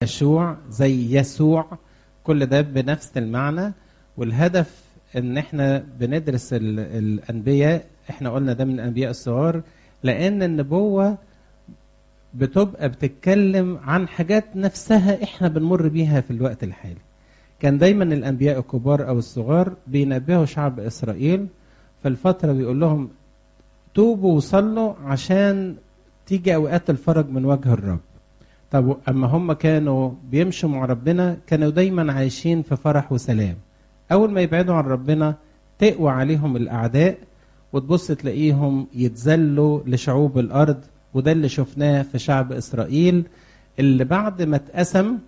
أشوع زي يسوع كل ده بنفس المعنى والهدف ان احنا بندرس ال- الانبياء احنا قلنا ده من الانبياء الصغار لان النبوه بتبقى بتتكلم عن حاجات نفسها احنا بنمر بيها في الوقت الحالي كان دايما الانبياء الكبار او الصغار بينبهوا شعب اسرائيل في الفتره بيقول لهم توبوا وصلوا عشان تيجي اوقات الفرج من وجه الرب طب اما هم كانوا بيمشوا مع ربنا كانوا دايما عايشين في فرح وسلام اول ما يبعدوا عن ربنا تقوى عليهم الاعداء وتبص تلاقيهم يتذلوا لشعوب الارض وده اللي شفناه في شعب اسرائيل اللي بعد ما اتقسم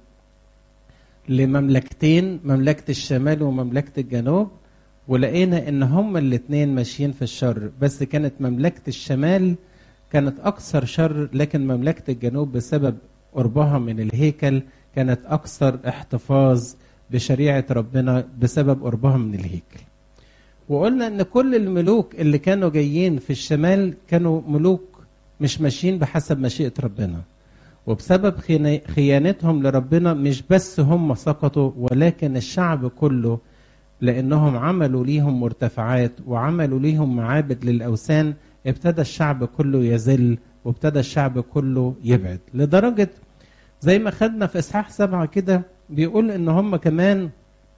لمملكتين مملكه الشمال ومملكه الجنوب ولقينا ان هما الاثنين ماشيين في الشر بس كانت مملكه الشمال كانت اكثر شر لكن مملكه الجنوب بسبب قربها من الهيكل كانت اكثر احتفاظ بشريعه ربنا بسبب قربها من الهيكل وقلنا ان كل الملوك اللي كانوا جايين في الشمال كانوا ملوك مش ماشيين بحسب مشيئه ربنا وبسبب خينا- خيانتهم لربنا مش بس هم سقطوا ولكن الشعب كله لانهم عملوا ليهم مرتفعات وعملوا ليهم معابد للاوثان ابتدى الشعب كله يذل وابتدى الشعب كله يبعد لدرجه زي ما خدنا في اصحاح سبعه كده بيقول ان هم كمان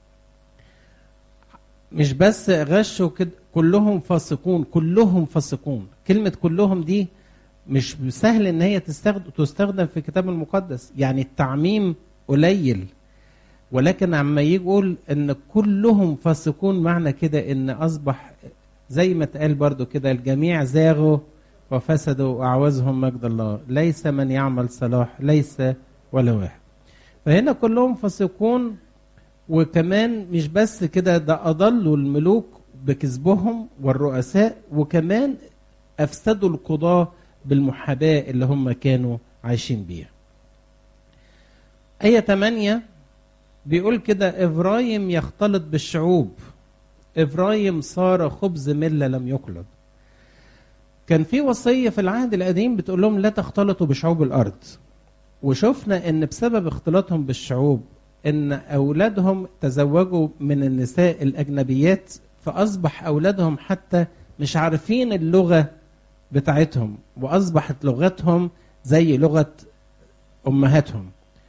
مش بس غشوا كده كلهم فاسقون كلهم فاسقون كلمه كلهم دي مش سهل ان هي تستخدم تستخدم في الكتاب المقدس يعني التعميم قليل ولكن عما يجي يقول ان كلهم فاسقون معنى كده ان اصبح زي ما اتقال برضو كده الجميع زاغوا وفسدوا واعوزهم مجد الله ليس من يعمل صلاح ليس ولا واحد فهنا كلهم فاسقون وكمان مش بس كده ده اضلوا الملوك بكذبهم والرؤساء وكمان افسدوا القضاه بالمحاباه اللي هم كانوا عايشين بيها آية 8 بيقول كده إبراهيم يختلط بالشعوب إبراهيم صار خبز ملة لم يقلد كان في وصية في العهد القديم بتقول لهم لا تختلطوا بشعوب الأرض وشفنا إن بسبب اختلاطهم بالشعوب إن أولادهم تزوجوا من النساء الأجنبيات فأصبح أولادهم حتى مش عارفين اللغة بتاعتهم وأصبحت لغتهم زي لغة أمهاتهم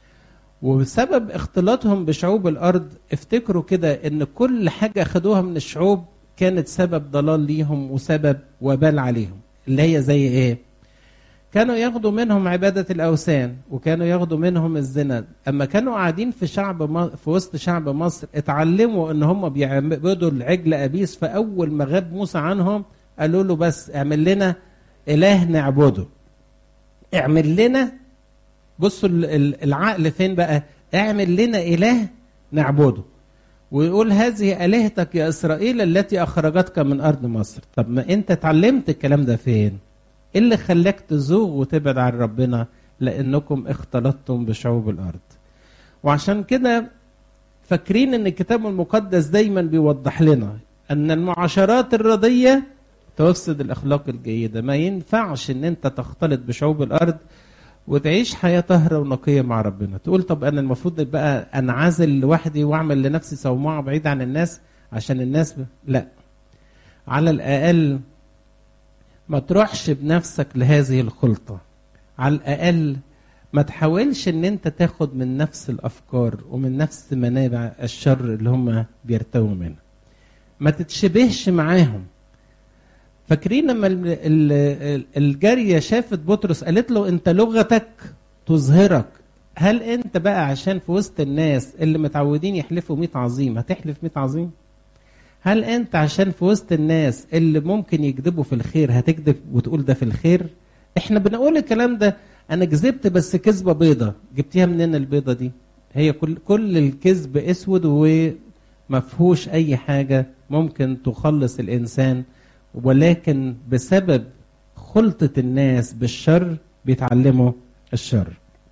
وبسبب اختلاطهم بشعوب الارض افتكروا كده ان كل حاجه خدوها من الشعوب كانت سبب ضلال ليهم وسبب وبال عليهم اللي هي زي ايه كانوا ياخدوا منهم عبادة الأوثان وكانوا ياخدوا منهم الزنا أما كانوا قاعدين في شعب م... في وسط شعب مصر اتعلموا إن هم بيعبدوا العجل أبيس فأول ما غاب موسى عنهم قالوا له بس اعمل لنا إله نعبده اعمل لنا بصوا ال- ال- العقل فين بقى اعمل لنا اله نعبده ويقول هذه الهتك يا اسرائيل التي اخرجتك من ارض مصر طب ما انت اتعلمت الكلام ده فين ايه اللي خلاك تزوغ وتبعد عن ربنا لانكم اختلطتم بشعوب الارض وعشان كده فاكرين ان الكتاب المقدس دايما بيوضح لنا ان المعاشرات الرضيه تفسد الاخلاق الجيده ما ينفعش ان انت تختلط بشعوب الارض وتعيش حياة طاهرة ونقية مع ربنا تقول طب أنا المفروض بقى أنعزل لوحدي وأعمل لنفسي صومعة بعيد عن الناس عشان الناس ب... لا على الأقل ما تروحش بنفسك لهذه الخلطة على الأقل ما تحاولش ان انت تاخد من نفس الافكار ومن نفس منابع الشر اللي هم بيرتووا منها ما تتشبهش معاهم فاكرين لما ال- ال- الجارية شافت بطرس قالت له انت لغتك تظهرك هل انت بقى عشان في وسط الناس اللي متعودين يحلفوا 100 عظيم هتحلف 100 عظيم هل انت عشان في وسط الناس اللي ممكن يكذبوا في الخير هتكذب وتقول ده في الخير احنا بنقول الكلام ده انا كذبت بس كذبه بيضه جبتيها منين البيضه دي هي كل كل الكذب اسود وما فيهوش اي حاجه ممكن تخلص الانسان ولكن بسبب خلطة الناس بالشر بيتعلموا الشر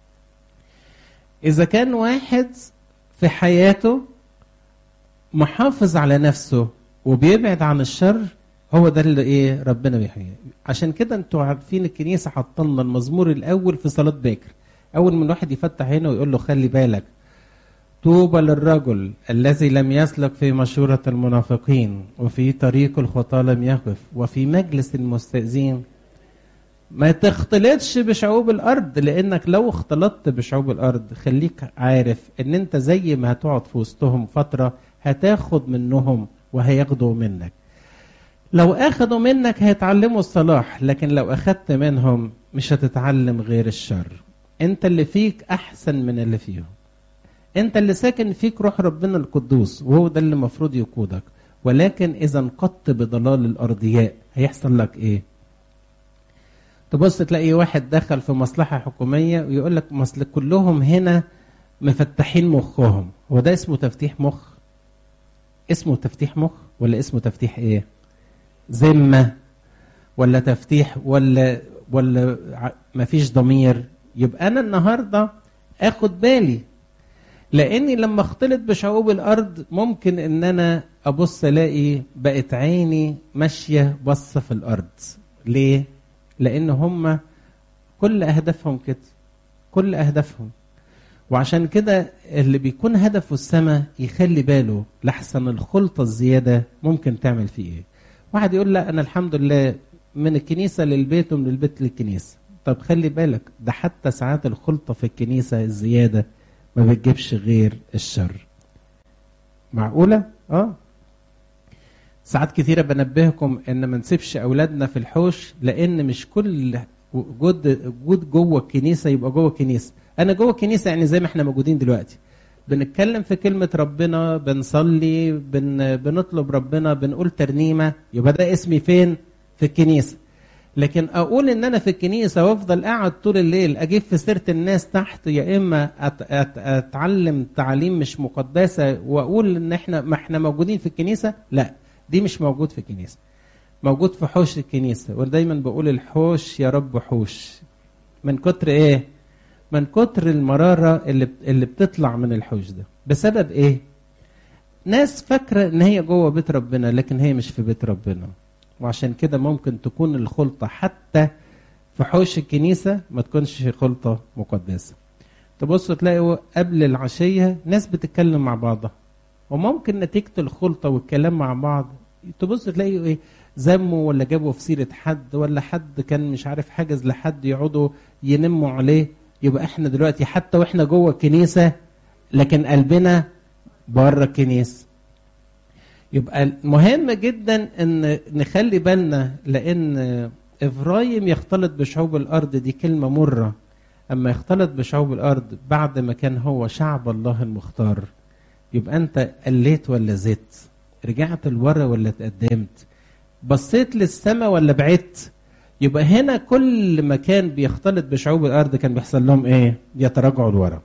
إذا كان واحد في حياته محافظ على نفسه وبيبعد عن الشر هو ده اللي ايه ربنا بيحييه عشان كده انتوا عارفين الكنيسه حاطه لنا المزمور الاول في صلاه باكر اول ما الواحد يفتح عينه ويقول له خلي بالك طوبى للرجل الذي لم يسلك في مشورة المنافقين وفي طريق الخطاة لم يقف وفي مجلس المستأذين ما تختلطش بشعوب الارض لانك لو اختلطت بشعوب الارض خليك عارف ان انت زي ما هتقعد في وسطهم فتره هتاخد منهم وهياخدوا منك لو اخدوا منك هيتعلموا الصلاح لكن لو اخدت منهم مش هتتعلم غير الشر انت اللي فيك احسن من اللي فيهم انت اللي ساكن فيك روح ربنا القدوس وهو ده اللي المفروض يقودك ولكن اذا انقضت بضلال الارضياء هيحصل لك ايه تبص تلاقي واحد دخل في مصلحة حكومية ويقول لك مصل كلهم هنا مفتحين مخهم هو ده اسمه تفتيح مخ اسمه تفتيح مخ ولا اسمه تفتيح ايه ذمة ولا تفتيح ولا ولا مفيش ضمير يبقى انا النهارده اخد بالي لاني لما اختلط بشعوب الارض ممكن ان انا ابص الاقي بقت عيني ماشيه بصه في الارض ليه لان هم كل اهدافهم كده كل اهدافهم وعشان كده اللي بيكون هدفه السماء يخلي باله لحسن الخلطه الزياده ممكن تعمل فيه ايه واحد يقول لا انا الحمد لله من الكنيسه للبيت ومن البيت للكنيسه طب خلي بالك ده حتى ساعات الخلطه في الكنيسه الزياده ما بتجيبش غير الشر معقوله اه ساعات كثيرة بنبهكم ان ما نسيبش اولادنا في الحوش لان مش كل وجود وجود جوه الكنيسه يبقى جوه الكنيسه انا جوه الكنيسه يعني زي ما احنا موجودين دلوقتي بنتكلم في كلمة ربنا بنصلي بن بنطلب ربنا بنقول ترنيمة يبقى ده اسمي فين في الكنيسة لكن اقول ان انا في الكنيسة وافضل قاعد طول الليل اجيب في سيرة الناس تحت يا اما أت أت اتعلم تعليم مش مقدسة واقول ان احنا ما احنا موجودين في الكنيسة لا دي مش موجود في الكنيسة موجود في حوش الكنيسة ودايما بقول الحوش يا رب حوش من كتر ايه من كتر المرارة اللي اللي بتطلع من الحوش ده بسبب ايه ناس فاكرة ان هي جوه بيت ربنا لكن هي مش في بيت ربنا وعشان كده ممكن تكون الخلطة حتى في حوش الكنيسة ما تكونش خلطة مقدسة تبصوا تلاقوا قبل العشية ناس بتتكلم مع بعضها وممكن نتيجة الخلطة والكلام مع بعض تبص تلاقي ايه ذموا ولا جابوا في سيرة حد ولا حد كان مش عارف حاجز لحد يقعدوا ينموا عليه يبقى احنا دلوقتي حتى واحنا جوه الكنيسة لكن قلبنا بره الكنيسة يبقى مهم جدا ان نخلي بالنا لان افرايم يختلط بشعوب الارض دي كلمة مرة اما يختلط بشعوب الارض بعد ما كان هو شعب الله المختار يبقى انت قليت ولا زدت رجعت لورا ولا اتقدمت بصيت للسماء ولا بعدت يبقى هنا كل ما كان بيختلط بشعوب الارض كان بيحصل لهم ايه يتراجعوا لورا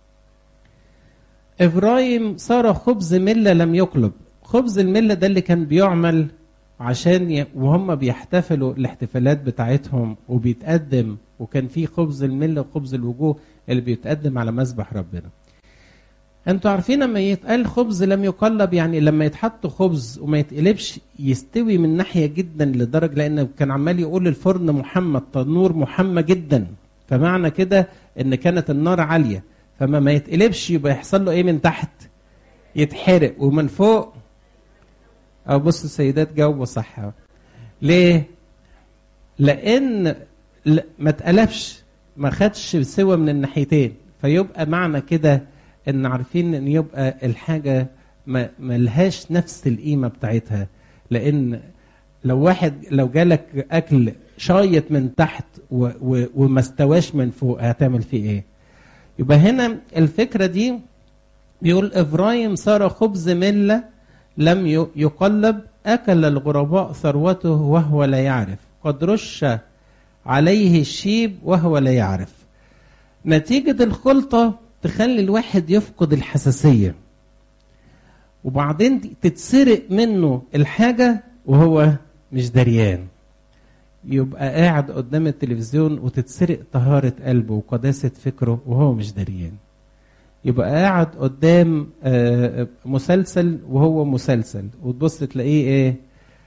ابراهيم صار خبز مله لم يقلب خبز المله ده اللي كان بيعمل عشان ي... وهم بيحتفلوا الاحتفالات بتاعتهم وبيتقدم وكان في خبز المله وخبز الوجوه اللي بيتقدم على مذبح ربنا انتوا عارفين لما يتقال خبز لم يقلب يعني لما يتحط خبز وما يتقلبش يستوي من ناحيه جدا لدرجه لان كان عمال يقول الفرن محمد تنور محمى جدا فمعنى كده ان كانت النار عاليه فما ما يتقلبش يبقى يحصل له ايه من تحت يتحرق ومن فوق او بص السيدات جاوبوا صح ليه لان ما اتقلبش ما خدش سوى من الناحيتين فيبقى معنى كده ان عارفين ان يبقى الحاجه ما ملهاش نفس القيمه بتاعتها لان لو واحد لو جالك اكل شايط من تحت و و وما استواش من فوق هتعمل فيه ايه يبقى هنا الفكره دي بيقول ابراهيم صار خبز مله لم يقلب اكل الغرباء ثروته وهو لا يعرف قد رش عليه الشيب وهو لا يعرف نتيجه الخلطه تخلي الواحد يفقد الحساسية وبعدين تتسرق منه الحاجة وهو مش دريان يبقى قاعد قدام التلفزيون وتتسرق طهارة قلبه وقداسة فكره وهو مش دريان يبقى قاعد قدام مسلسل وهو مسلسل وتبص تلاقيه ايه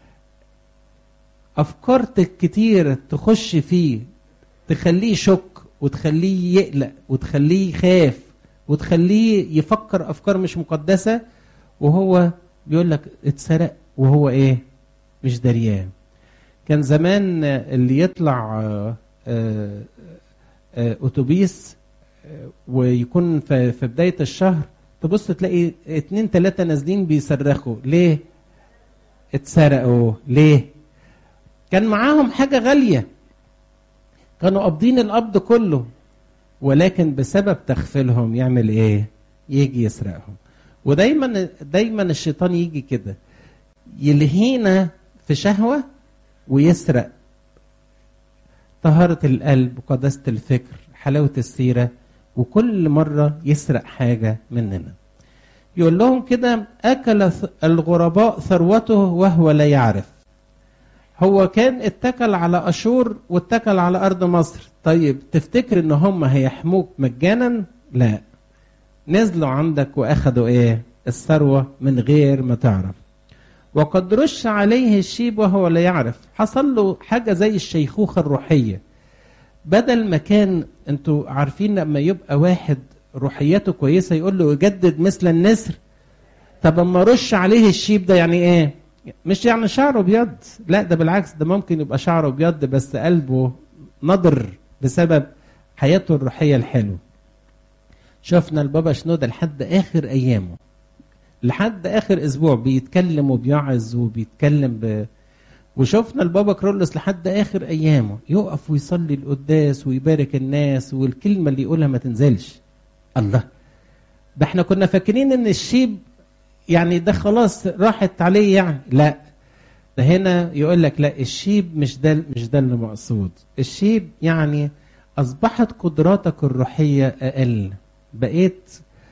افكار كتير تخش فيه تخليه شك وتخليه يقلق وتخليه يخاف وتخليه يفكر افكار مش مقدسه وهو بيقول لك اتسرق وهو ايه مش دريان كان زمان اللي يطلع آه، آه، آه، اتوبيس آه، ويكون في في بدايه الشهر تبص تلاقي اتنين تلاته نازلين بيصرخوا ليه اتسرقوا ليه كان معاهم حاجه غاليه كانوا قابضين القبض كله ولكن بسبب تغفيلهم يعمل ايه يجي يسرقهم ودايما دايما الشيطان يجي كده يلهينا في شهوه ويسرق طهارة القلب وقداسة الفكر حلاوة السيرة وكل مرة يسرق حاجة مننا يقول لهم كده أكل ث- الغرباء ثروته وهو لا يعرف هو كان اتكل على أشور واتكل على أرض مصر طيب تفتكر إن هم هيحموك مجانا لا نزلوا عندك وأخدوا إيه الثروة من غير ما تعرف وقد رش عليه الشيب وهو لا يعرف حصل له حاجة زي الشيخوخة الروحية بدل ما كان انتوا عارفين لما يبقى واحد روحياته كويسة يقول له يجدد مثل النسر طب اما رش عليه الشيب ده يعني ايه مش يعني شعره ابيض لا ده بالعكس ده ممكن يبقى شعره ابيض بس قلبه نضر بسبب حياته الروحية الحلوة شفنا البابا شنودة لحد اخر ايامه لحد اخر اسبوع بيتكلم وبيعظ وبيتكلم ب... وشفنا البابا كرولوس لحد اخر ايامه يقف ويصلي القداس ويبارك الناس والكلمه اللي يقولها ما تنزلش الله ده احنا كنا فاكرين ان الشيب يعني ده خلاص راحت عليه يعني لا ده هنا يقول لك لا الشيب مش ده مش ده اللي مقصود الشيب يعني اصبحت قدراتك الروحيه اقل بقيت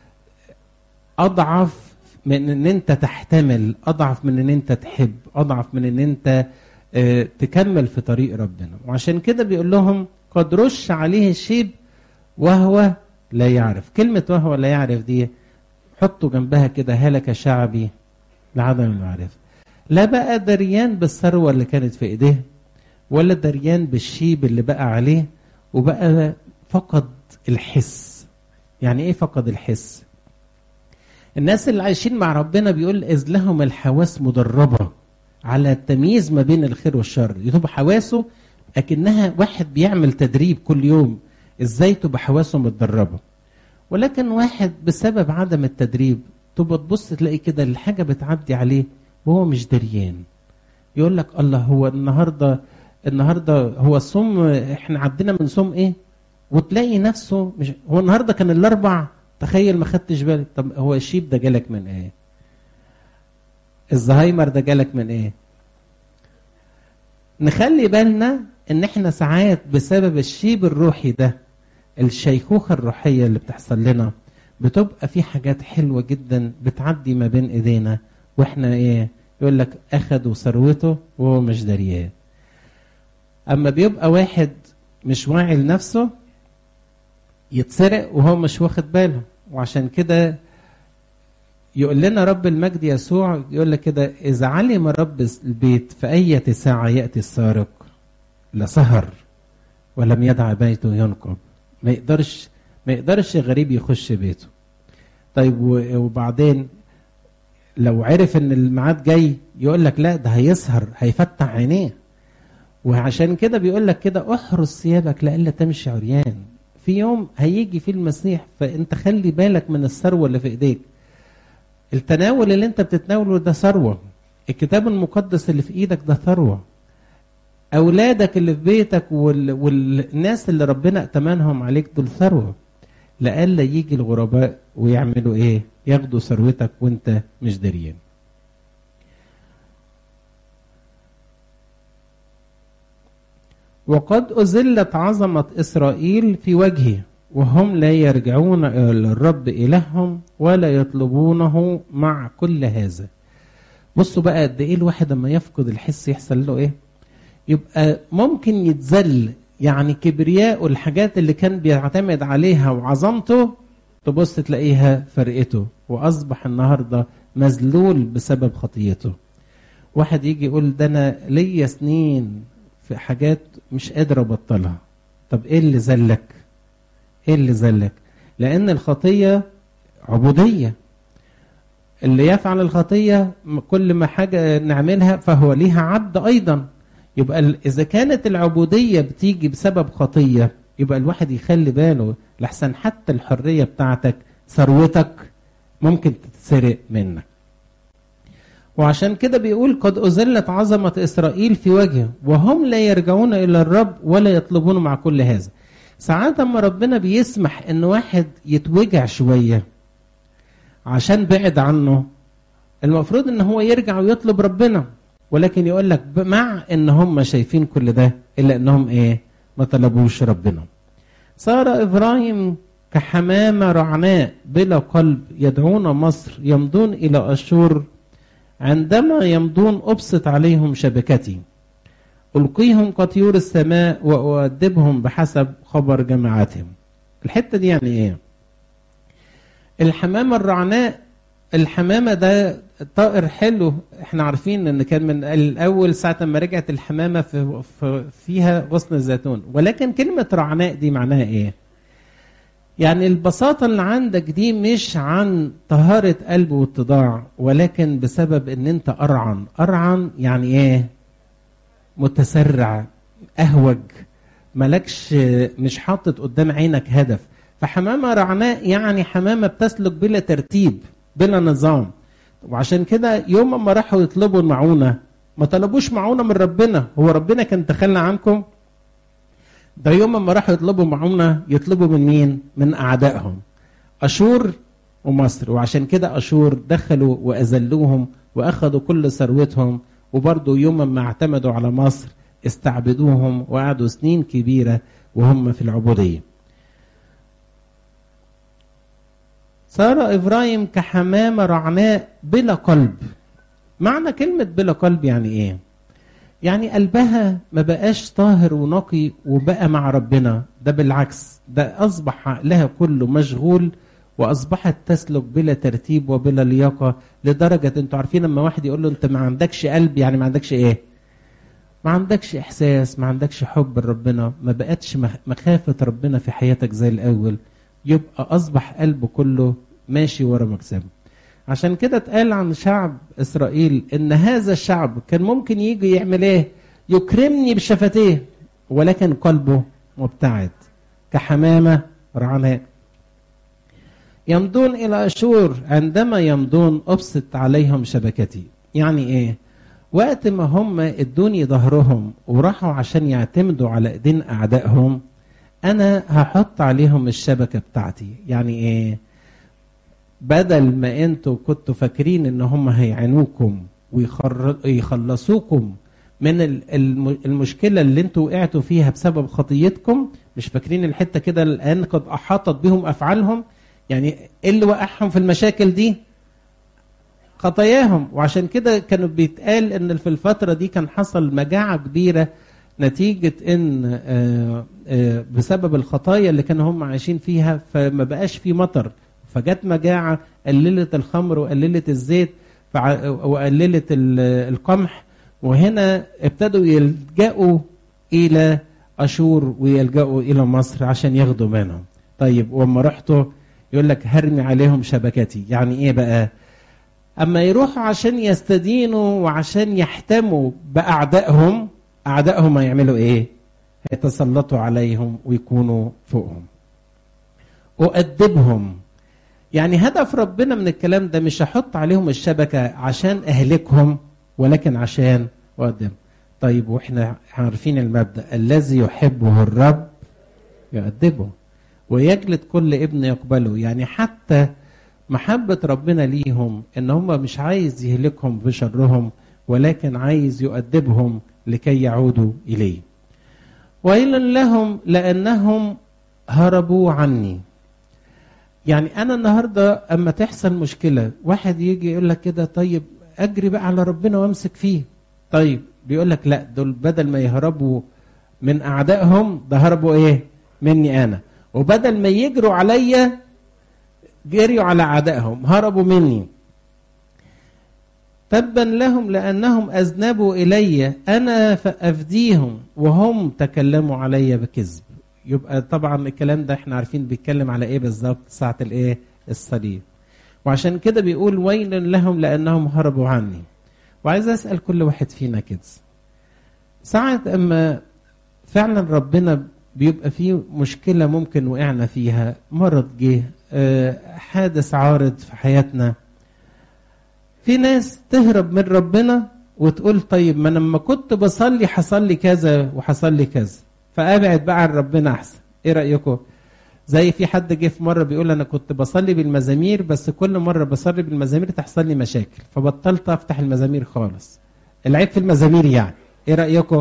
اضعف من ان انت تحتمل اضعف من ان انت تحب اضعف من ان انت آه، تكمل في طريق ربنا وعشان كده بيقول لهم قد رش عليه الشيب وهو لا يعرف كلمة وهو لا يعرف دي حطوا جنبها كده هلك شعبي لعدم المعرفة لا بقى دريان بالثروة اللي كانت في ايديه ولا دريان بالشيب اللي بقى عليه وبقى فقد الحس يعني ايه فقد الحس الناس اللي عايشين مع ربنا بيقول إذ لهم الحواس مدربة على التمييز ما بين الخير والشر يبقى حواسه أكنها واحد بيعمل تدريب كل يوم إزاي تبقى حواسه متدربة ولكن واحد بسبب عدم التدريب تبقى تبص تلاقي كده الحاجة بتعدي عليه وهو مش دريان يقول لك الله هو النهارده النهارده هو الصوم احنا عدينا من صوم ايه وتلاقي نفسه مش هو النهارده كان الاربع تخيل ما خدتش بالك طب هو الشيب ده جالك من ايه الزهايمر ده جالك من ايه نخلي بالنا ان احنا ساعات بسبب الشيب الروحي ده الشيخوخة الروحية اللي بتحصل لنا بتبقى في حاجات حلوة جدا بتعدي ما بين ايدينا واحنا ايه يقول لك اخدوا ثروته وهو مش دريان اما بيبقى واحد مش واعي لنفسه يتسرق وهو مش واخد باله وعشان كده يقول لنا رب المجد يسوع يقول لك كده إذا علم رب البيت في أية ساعة يأتي السارق لسهر ولم يدع بيته ينقب ما يقدرش ما يقدرش غريب يخش بيته طيب و- وبعدين لو عرف ان الميعاد جاي يقول لك لا ده هيسهر هيفتح عينيه وعشان كده بيقول لك كده احرس ثيابك لئلا تمشي عريان في يوم هيجي فيه المسيح فانت خلي بالك من الثروه اللي في ايديك التناول اللي انت بتتناوله ده ثروه الكتاب المقدس اللي في ايدك ده ثروه اولادك اللي في بيتك وال... والناس اللي ربنا ائتمنهم عليك دول ثروه لئلا يجي الغرباء ويعملوا ايه ياخدوا ثروتك وانت مش دريان وقد أذلت عظمة إسرائيل في وجهه وهم لا يرجعون إلى الرب إلههم ولا يطلبونه مع كل هذا بصوا بقى قد إيه الواحد لما يفقد الحس يحصل له إيه يبقى ممكن يتذل يعني كبرياء الحاجات اللي كان بيعتمد عليها وعظمته تبص تلاقيها فرقته وأصبح النهاردة مذلول بسبب خطيته واحد يجي يقول ده أنا ليا سنين في حاجات مش قادر ابطلها طب ايه اللي زلك ايه اللي ذلك لان الخطيه عبوديه اللي يفعل الخطيه كل ما حاجه نعملها فهو ليها عبد ايضا يبقى اذا كانت العبوديه بتيجي بسبب خطيه يبقى الواحد يخلي باله لحسن حتى الحريه بتاعتك ثروتك ممكن تتسرق منك وعشان كده بيقول قد أذلت عظمة إسرائيل في وجهه وهم لا يرجعون إلى الرب ولا يطلبون مع كل هذا ساعات اما ربنا بيسمح ان واحد يتوجع شوية عشان بعد عنه المفروض ان هو يرجع ويطلب ربنا ولكن يقول لك مع ان هم شايفين كل ده الا انهم ايه ما طلبوش ربنا صار ابراهيم كحمامة رعناء بلا قلب يدعون مصر يمضون الى اشور عندما يمضون أبسط عليهم شبكتي ألقيهم كطيور السماء وأؤدبهم بحسب خبر جماعتهم الحتة دي يعني إيه الحمامة الرعناء الحمامة ده طائر حلو احنا عارفين ان كان من الاول ساعة ما رجعت الحمامة في في فيها غصن الزيتون ولكن كلمة رعناء دي معناها ايه يعني البساطة اللي عندك دي مش عن طهارة قلب واتضاع ولكن بسبب ان انت أرعن أرعن يعني ايه متسرع أهوج ملكش مش حاطط قدام عينك هدف فحمامة رعناء يعني حمامة بتسلك بلا ترتيب بلا نظام وعشان كده يوم ما راحوا يطلبوا المعونة ما طلبوش معونة من ربنا هو ربنا كان تخلى عنكم ده يوم ما راحوا يطلبوا معونة يطلبوا من مين؟ من أعدائهم أشور ومصر وعشان كده أشور دخلوا وأذلوهم وأخذوا كل ثروتهم وبرضه يوم ما اعتمدوا على مصر استعبدوهم وقعدوا سنين كبيرة وهم في العبودية صار إبراهيم كحمامة رعناء بلا قلب معنى كلمة بلا قلب يعني إيه؟ يعني قلبها ما بقاش طاهر ونقي وبقى مع ربنا ده بالعكس ده أصبح عقلها كله مشغول وأصبحت تسلك بلا ترتيب وبلا لياقة لدرجة أنتوا عارفين لما واحد يقول له أنت ما عندكش قلب يعني ما عندكش إيه ما عندكش إحساس ما عندكش حب لربنا ما بقتش مخافة ربنا في حياتك زي الأول يبقى أصبح قلبه كله ماشي ورا مكسبه عشان كده اتقال عن شعب اسرائيل ان هذا الشعب كان ممكن يجي يعمل ايه يكرمني بشفتيه ولكن قلبه مبتعد كحمامه رعناء يمضون الى اشور عندما يمضون ابسط عليهم شبكتي يعني ايه وقت ما هم ادوني ظهرهم وراحوا عشان يعتمدوا على ايدين اعدائهم انا هحط عليهم الشبكه بتاعتي يعني ايه بدل ما انتوا كنتوا فاكرين ان هم هيعانوكم ويخلصوكم من المشكله اللي انتوا وقعتوا فيها بسبب خطيتكم مش فاكرين الحته كده الان قد احاطت بهم افعالهم يعني ايه اللي وقعهم في المشاكل دي خطاياهم وعشان كده كانوا بيتقال ان في الفتره دي كان حصل مجاعه كبيره نتيجه ان بسبب الخطايا اللي كانوا هم عايشين فيها فما بقاش في مطر فجت مجاعة قللت الخمر وقللت الزيت وقللت القمح وهنا ابتدوا يلجأوا إلى أشور ويلجأوا إلى مصر عشان ياخدوا منهم طيب وما رحتوا يقول لك هرمي عليهم شبكتي يعني إيه بقى أما يروحوا عشان يستدينوا وعشان يحتموا بأعدائهم أعدائهم هيعملوا إيه هيتسلطوا عليهم ويكونوا فوقهم أؤدبهم يعني هدف ربنا من الكلام ده مش هحط عليهم الشبكة عشان أهلكهم ولكن عشان أقدم طيب وإحنا عارفين المبدأ الذي يحبه الرب يؤدبه ويجلد كل ابن يقبله يعني حتى محبة ربنا ليهم إن هم مش عايز يهلكهم بشرهم ولكن عايز يؤدبهم لكي يعودوا إليه ويل لهم لأنهم هربوا عني يعني انا النهارده اما تحصل مشكله واحد يجي يقول لك كده طيب اجري بقى على ربنا وامسك فيه طيب بيقول لك لا دول بدل ما يهربوا من اعدائهم ده هربوا ايه مني انا وبدل ما يجروا عليا جريوا على اعدائهم هربوا مني تبا لهم لانهم اذنبوا الي انا فافديهم وهم تكلموا علي بكذب يبقى طبعا الكلام ده احنا عارفين بيتكلم على ايه بالظبط ساعة الايه الصليب وعشان كده بيقول ويل لهم لانهم هربوا عني وعايز اسال كل واحد فينا كده ساعة اما فعلا ربنا بيبقى فيه مشكلة ممكن وقعنا فيها مرض جه آه، حادث عارض في حياتنا في ناس تهرب من ربنا وتقول طيب ما أنا لما كنت بصلي حصل لي كذا وحصل لي كذا فابعد بقى عن ربنا احسن ايه رايكم زي في حد جه في مره بيقول انا كنت بصلي بالمزامير بس كل مره بصلي بالمزامير تحصل لي مشاكل فبطلت افتح المزامير خالص العيب في المزامير يعني ايه رايكم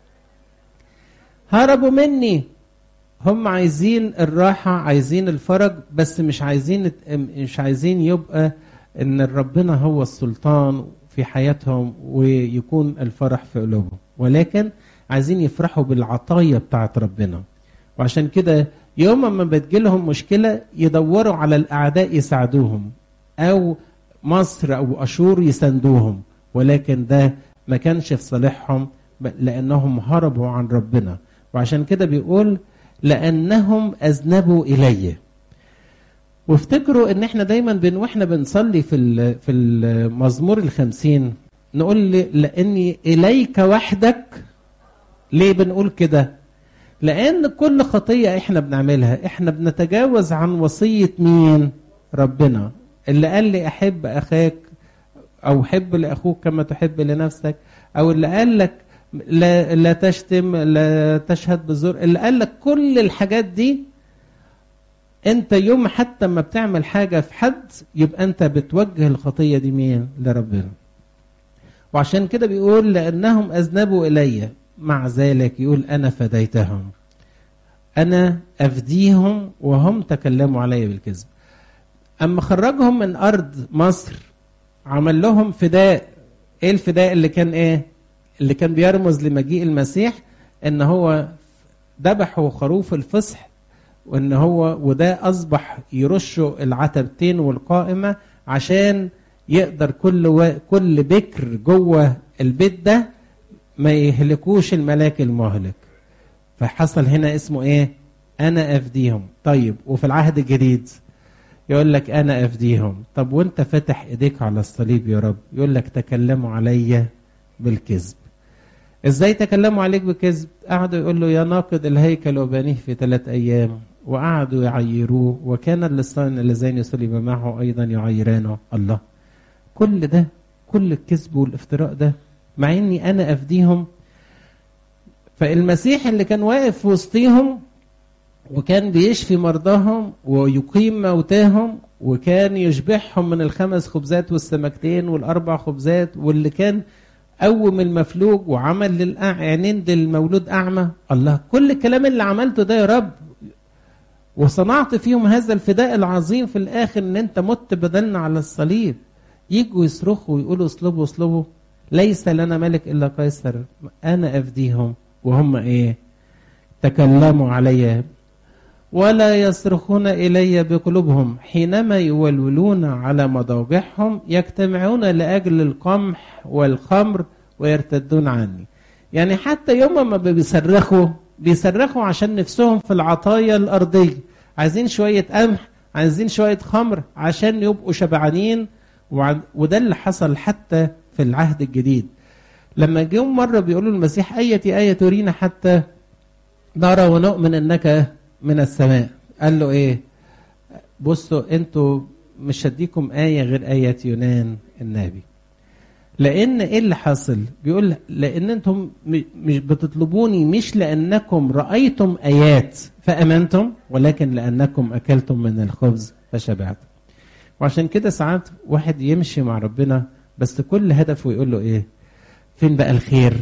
هربوا مني هم عايزين الراحة عايزين الفرج بس مش عايزين مش عايزين يبقى ان ربنا هو السلطان في حياتهم ويكون الفرح في قلوبهم ولكن عايزين يفرحوا بالعطايا بتاعت ربنا وعشان كده يوم ما بتجيلهم مشكلة يدوروا على الأعداء يساعدوهم أو مصر أو أشور يساندوهم ولكن ده ما كانش في صالحهم لأنهم هربوا عن ربنا وعشان كده بيقول لأنهم أذنبوا إلي وافتكروا ان احنا دايما بن واحنا بنصلي في في المزمور الخمسين نقول لي لاني اليك وحدك ليه بنقول كده لان كل خطيه احنا بنعملها احنا بنتجاوز عن وصيه مين ربنا اللي قال لي احب اخاك او حب لاخوك كما تحب لنفسك او اللي قال لك لا, لا تشتم لا تشهد بالزور اللي قال لك كل الحاجات دي انت يوم حتى ما بتعمل حاجه في حد يبقى انت بتوجه الخطيه دي مين لربنا وعشان كده بيقول لانهم اذنبوا الي مع ذلك يقول انا فديتهم انا افديهم وهم تكلموا علي بالكذب اما خرجهم من ارض مصر عمل لهم فداء ايه الفداء اللي كان ايه اللي كان بيرمز لمجيء المسيح ان هو ذبحوا خروف الفصح وان هو وده اصبح يرشوا العتبتين والقائمه عشان يقدر كل و... كل بكر جوه البيت ده ما يهلكوش الملاك المهلك فحصل هنا اسمه ايه انا افديهم طيب وفي العهد الجديد يقول لك انا افديهم طب وانت فاتح ايديك على الصليب يا رب يقول لك تكلموا عليا بالكذب ازاي تكلموا عليك بكذب قعدوا يقول له يا ناقد الهيكل وبنيه في ثلاث ايام وقعدوا يعيروه وكان اللصان اللذين يصلب معه ايضا يعيرانه الله كل ده كل الكذب والافتراء ده مع اني انا افديهم فالمسيح اللي كان واقف في وسطيهم وكان بيشفي مرضاهم ويقيم موتاهم وكان يشبعهم من الخمس خبزات والسمكتين والاربع خبزات واللي كان قوم المفلوج وعمل للعينين للمولود اعمى الله كل الكلام اللي عملته ده يا رب وصنعت فيهم هذا الفداء العظيم في الاخر ان انت مت بدلنا على الصليب يجوا يصرخوا ويقولوا اصلبوا اصلبوا ليس لنا ملك الا قيصر انا افديهم وهم ايه تكلموا علي ولا يصرخون الي بقلوبهم حينما يولولون على مضاجعهم يجتمعون لاجل القمح والخمر ويرتدون عني يعني حتى يوم ما بيصرخوا بيصرخوا عشان نفسهم في العطايا الارضيه عايزين شويه قمح عايزين شويه خمر عشان يبقوا شبعانين وده اللي حصل حتى في العهد الجديد لما جم مرة بيقولوا المسيح أية آية ترينا حتى نرى ونؤمن أنك من السماء قال له إيه بصوا أنتوا مش هديكم آية غير آية يونان النبي لأن إيه اللي حصل بيقول لأن أنتم مش بتطلبوني مش لأنكم رأيتم آيات فأمنتم ولكن لأنكم أكلتم من الخبز فشبعتم وعشان كده ساعات واحد يمشي مع ربنا بس كل هدفه يقول له ايه فين بقى الخير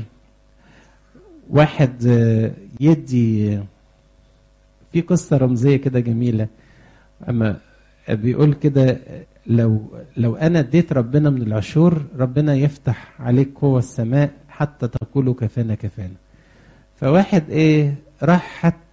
واحد يدي في قصة رمزية كده جميلة أما بيقول كده لو لو أنا اديت ربنا من العشور ربنا يفتح عليك قوة السماء حتى تقول كفانا كفانا فواحد إيه راح حط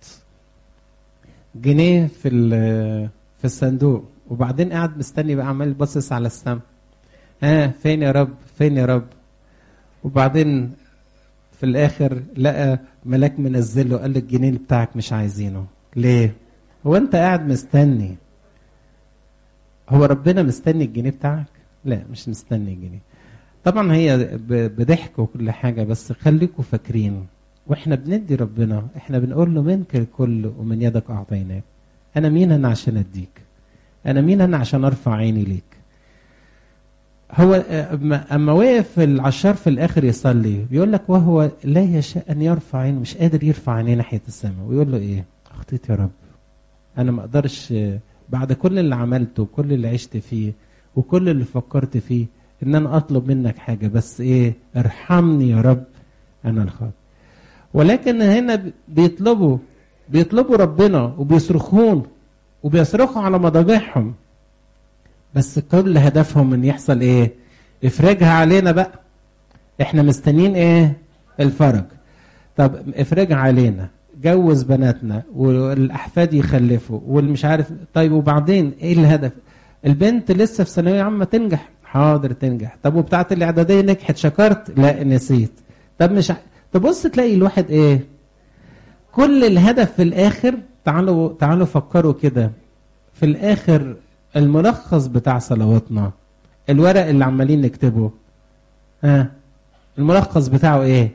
جنيه في في الصندوق وبعدين قاعد مستني بقى عمال باصص على السما ها آه فين يا رب فين يا رب وبعدين في الاخر لقى ملاك منزله قال له الجنيه بتاعك مش عايزينه ليه هو انت قاعد مستني هو ربنا مستني الجنيه بتاعك لا مش مستني الجنيه طبعا هي بضحك وكل حاجه بس خليكم فاكرين واحنا بندي ربنا احنا بنقول له منك الكل ومن يدك اعطيناك انا مين انا عشان اديك انا مين انا عشان ارفع عيني ليك هو اما وقف العشار في الاخر يصلي بيقول لك وهو لا يشاء ان يرفع عينه مش قادر يرفع عينيه ناحيه السماء ويقول له ايه اخطيت يا رب انا ما اقدرش بعد كل اللي عملته وكل اللي عشت فيه وكل اللي فكرت فيه ان انا اطلب منك حاجه بس ايه ارحمني يا رب انا الخاطئ ولكن هنا بيطلبوا بيطلبوا ربنا وبيصرخون وبيصرخوا على مضاجعهم بس كل هدفهم ان يحصل ايه افرجها علينا بقى احنا مستنيين ايه الفرج طب افرجها علينا جوز بناتنا والاحفاد يخلفوا والمش عارف طيب وبعدين ايه الهدف البنت لسه في ثانويه عامه تنجح حاضر تنجح طب وبتاعت الاعداديه نجحت شكرت لا نسيت طب مش ع... تبص تلاقي الواحد ايه كل الهدف في الاخر تعالوا تعالوا فكروا كده في الاخر الملخص بتاع صلواتنا الورق اللي عمالين نكتبه ها آه. الملخص بتاعه ايه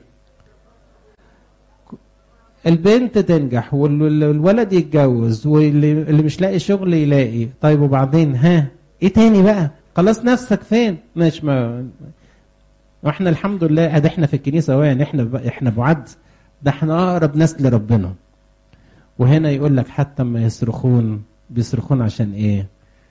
البنت تنجح والولد يتجوز واللي مش لاقي شغل يلاقي طيب وبعدين ها ايه تاني بقى خلاص نفسك فين مش ما واحنا الحمد لله ادي احنا في الكنيسه اهو يعني احنا احنا بعد ده احنا اقرب ناس لربنا وهنا يقول لك حتى ما يصرخون بيصرخون عشان ايه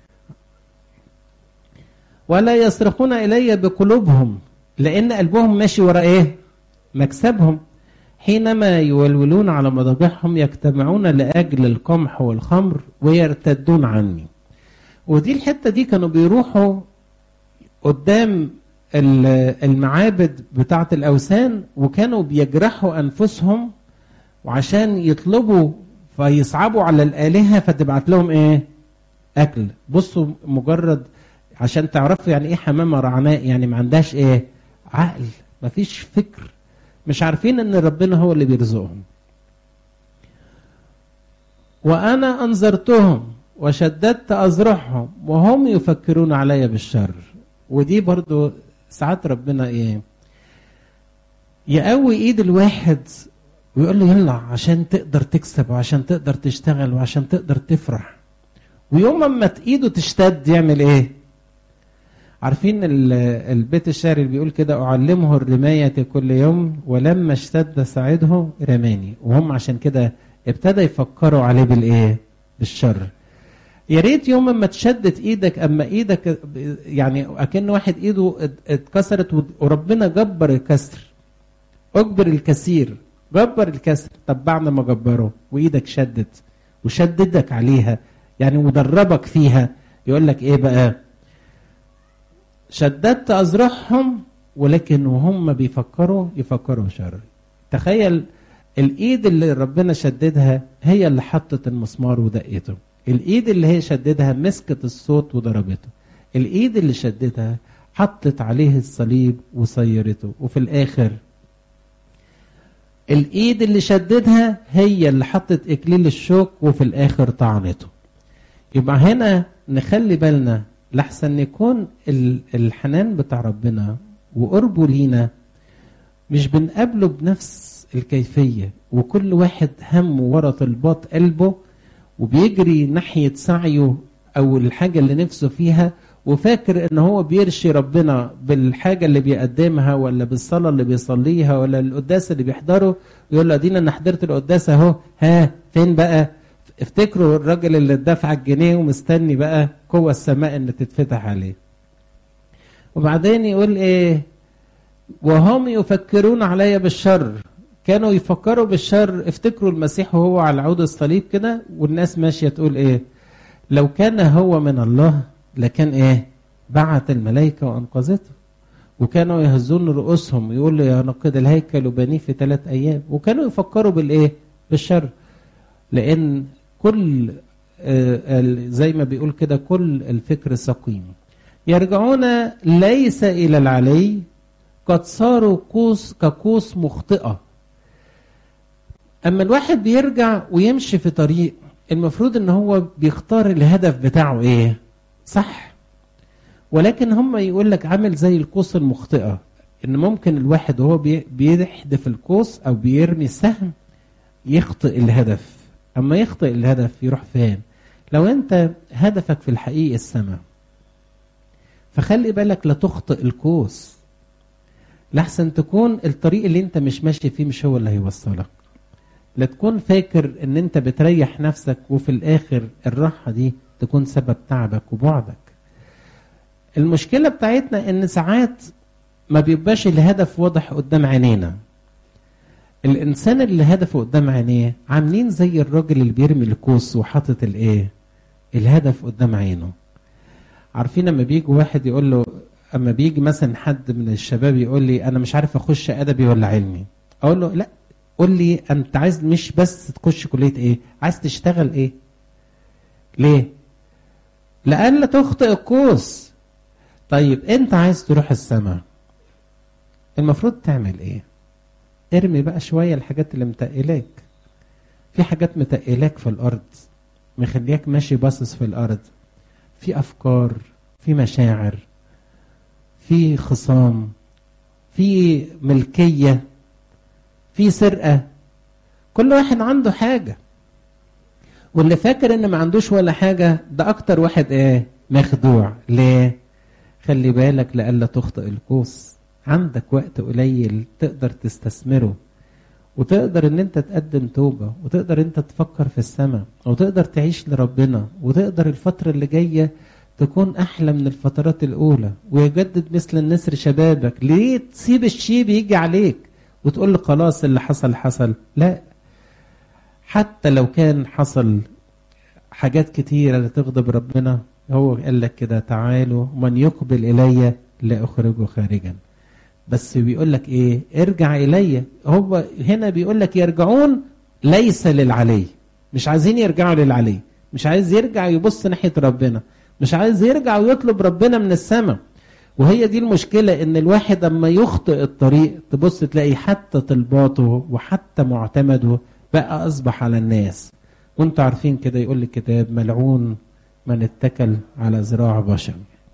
ولا يصرخون الي بقلوبهم لان قلبهم ماشي ورا ايه مكسبهم حينما يولولون على مضاجعهم يجتمعون لاجل القمح والخمر ويرتدون عني ودي الحته دي كانوا بيروحوا قدام المعابد بتاعه الاوثان وكانوا بيجرحوا انفسهم وعشان يطلبوا فيصعبوا على الالهه فتبعت لهم ايه اكل بصوا مجرد عشان تعرفوا يعني ايه حمامه رعناء يعني ما عندهاش ايه عقل ما فيش فكر مش عارفين ان ربنا هو اللي بيرزقهم وانا انذرتهم وشددت اذرعهم وهم يفكرون علي بالشر ودي برضو ساعات ربنا ايه يقوي ايد الواحد ويقول له يلا عشان تقدر تكسب وعشان تقدر تشتغل وعشان تقدر تفرح ويوم ما ايده تشتد يعمل ايه عارفين البيت الشعر اللي بيقول كده أعلمه الرماية كل يوم ولما اشتد ساعده رماني وهم عشان كده ابتدى يفكروا عليه بالإيه بالشر يا ريت يوم ما تشدت ايدك اما ايدك يعني اكن واحد ايده اتكسرت وربنا جبر الكسر اجبر الكثير جبر الكسر طب بعد ما جبره وايدك شدت وشددك عليها يعني ودربك فيها يقول لك ايه بقى شددت أذرعهم ولكن وهم بيفكروا يفكروا شر تخيل الإيد اللي ربنا شددها هي اللي حطت المسمار ودقته الإيد اللي هي شددها مسكت الصوت وضربته الإيد اللي شددها حطت عليه الصليب وصيرته وفي الآخر الإيد اللي شددها هي اللي حطت إكليل الشوك وفي الآخر طعنته يبقى هنا نخلي بالنا لحسن يكون الحنان بتاع ربنا وقربه لينا مش بنقابله بنفس الكيفية وكل واحد همه ورا طلبات قلبه وبيجري ناحية سعيه أو الحاجة اللي نفسه فيها وفاكر ان هو بيرشي ربنا بالحاجة اللي بيقدمها ولا بالصلاة اللي بيصليها ولا القداس اللي بيحضره يقول له ادينا انا حضرت القداس اهو ها فين بقى افتكروا الراجل اللي دفع الجنيه ومستني بقى قوة السماء ان تتفتح عليه وبعدين يقول ايه وهم يفكرون علي بالشر كانوا يفكروا بالشر افتكروا المسيح وهو على عود الصليب كده والناس ماشية تقول ايه لو كان هو من الله لكان ايه بعت الملائكة وانقذته وكانوا يهزون رؤوسهم يقولوا يا نقد الهيكل وبنيه في ثلاث ايام وكانوا يفكروا بالايه بالشر لان كل زي ما بيقول كده كل الفكر سقيم يرجعون ليس إلى العلي قد صاروا قوس كقوس مخطئة أما الواحد بيرجع ويمشي في طريق المفروض ان هو بيختار الهدف بتاعه ايه صح ولكن هم يقول لك عامل زي القوس المخطئة ان ممكن الواحد وهو بيحدف القوس او بيرمي السهم يخطئ الهدف اما يخطئ الهدف يروح فين لو انت هدفك في الحقيقة السماء فخلي بالك لا تخطئ القوس لحسن تكون الطريق اللي انت مش ماشي فيه مش هو اللي هيوصلك لا تكون فاكر ان انت بتريح نفسك وفي الاخر الراحة دي تكون سبب تعبك وبعدك المشكلة بتاعتنا ان ساعات ما بيبقاش الهدف واضح قدام عينينا الانسان اللي هدفه قدام عينيه عاملين زي الراجل اللي بيرمي الكوس وحاطط الايه الهدف قدام عينه عارفين لما بيجي واحد يقول له اما بيجي مثلا حد من الشباب يقول لي انا مش عارف اخش ادبي ولا علمي اقول له لا قول لي انت عايز مش بس تخش كليه ايه عايز تشتغل ايه ليه لألا تخطئ القوس طيب انت عايز تروح السماء المفروض تعمل ايه ارمي بقى شويه الحاجات اللي متقلاك في حاجات متقلاك في الارض مخلياك ماشي باصص في الارض في افكار في مشاعر في خصام في ملكيه في سرقه كل واحد عنده حاجه واللي فاكر ان ما عندوش ولا حاجه ده اكتر واحد ايه مخدوع ليه خلي بالك لألا تخطئ القوس عندك وقت قليل تقدر تستثمره وتقدر ان انت تقدم توبة وتقدر انت تفكر في السماء وتقدر تعيش لربنا وتقدر الفترة اللي جاية تكون احلى من الفترات الاولى ويجدد مثل النسر شبابك ليه تسيب الشيب يجي عليك وتقول له خلاص اللي حصل حصل لا حتى لو كان حصل حاجات كتيرة تغضب ربنا هو قال لك كده تعالوا من يقبل إلي لا أخرجه خارجا بس بيقول لك إيه ارجع إلي هو هنا بيقول لك يرجعون ليس للعلي مش عايزين يرجعوا للعلي مش عايز يرجع يبص ناحية ربنا مش عايز يرجع ويطلب ربنا من السماء وهي دي المشكلة ان الواحد اما يخطئ الطريق تبص تلاقي حتى طلباته وحتى معتمده بقى اصبح على الناس وانتوا عارفين كده يقول الكتاب ملعون من اتكل على ذراع بشر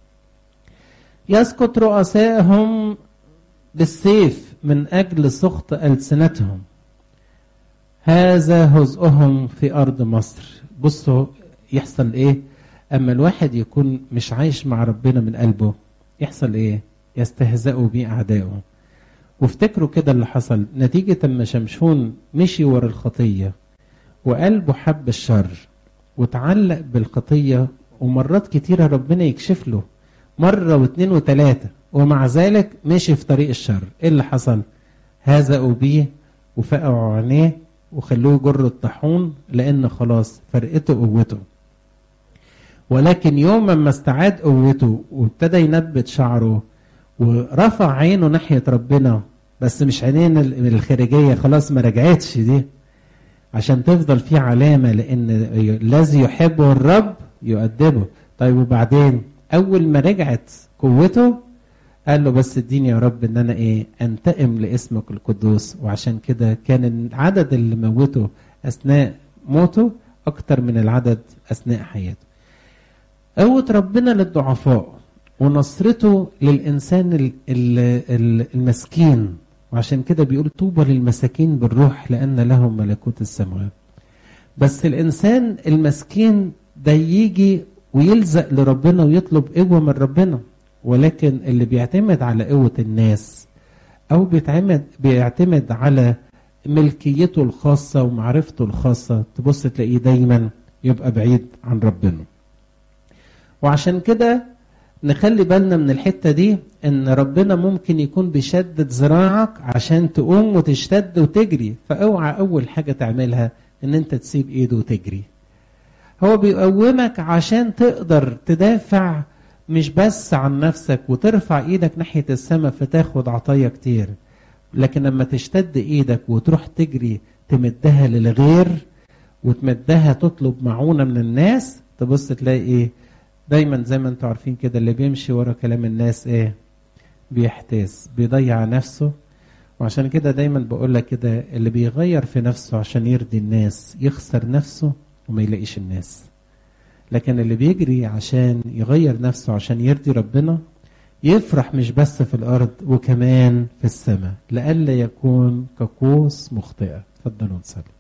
يسقط رؤسائهم بالسيف من أجل سخط ألسنتهم هذا هزءهم في أرض مصر بصوا يحصل إيه أما الواحد يكون مش عايش مع ربنا من قلبه يحصل إيه يستهزئوا بيه أعدائه وافتكروا كده اللي حصل نتيجة أما شمشون مشي ورا الخطية وقلبه حب الشر وتعلق بالخطية ومرات كتيرة ربنا يكشف له مرة واثنين وثلاثة ومع ذلك مشي في طريق الشر ايه اللي حصل هزقوا بيه وفقعوا عينيه وخلوه يجر الطاحون لان خلاص فرقته قوته ولكن يوم ما استعاد قوته وابتدى ينبت شعره ورفع عينه ناحية ربنا بس مش عينين الخارجية خلاص ما رجعتش دي عشان تفضل في علامة لأن الذي يحبه الرب يؤدبه طيب وبعدين أول ما رجعت قوته قال له بس اديني يا رب ان انا ايه انتقم لاسمك القدوس وعشان كده كان العدد اللي موته اثناء موته اكتر من العدد اثناء حياته قوة ربنا للضعفاء ونصرته للإنسان المسكين وعشان كده بيقول طوبى للمساكين بالروح لأن لهم ملكوت السماوات بس الإنسان المسكين ده يجي ويلزق لربنا ويطلب قوة من ربنا ولكن اللي بيعتمد على قوة الناس أو بيعتمد بيعتمد على ملكيته الخاصة ومعرفته الخاصة تبص تلاقيه دايما يبقى بعيد عن ربنا وعشان كده نخلي بالنا من الحتة دي ان ربنا ممكن يكون بيشدد ذراعك عشان تقوم وتشتد وتجري فاوعى اول حاجة تعملها ان انت تسيب ايده وتجري هو بيقومك عشان تقدر تدافع مش بس عن نفسك وترفع ايدك ناحية السماء فتاخد عطايا كتير لكن لما تشتد ايدك وتروح تجري تمدها للغير وتمدها تطلب معونة من الناس تبص تلاقي ايه دايما زي ما انتوا عارفين كده اللي بيمشي ورا كلام الناس ايه بيحتاس بيضيع نفسه وعشان كده دايما بقول لك كده اللي بيغير في نفسه عشان يرضي الناس يخسر نفسه وما يلاقيش الناس لكن اللي بيجري عشان يغير نفسه عشان يرضي ربنا يفرح مش بس في الارض وكمان في السماء لئلا يكون كقوس مخطئه اتفضلوا نصلي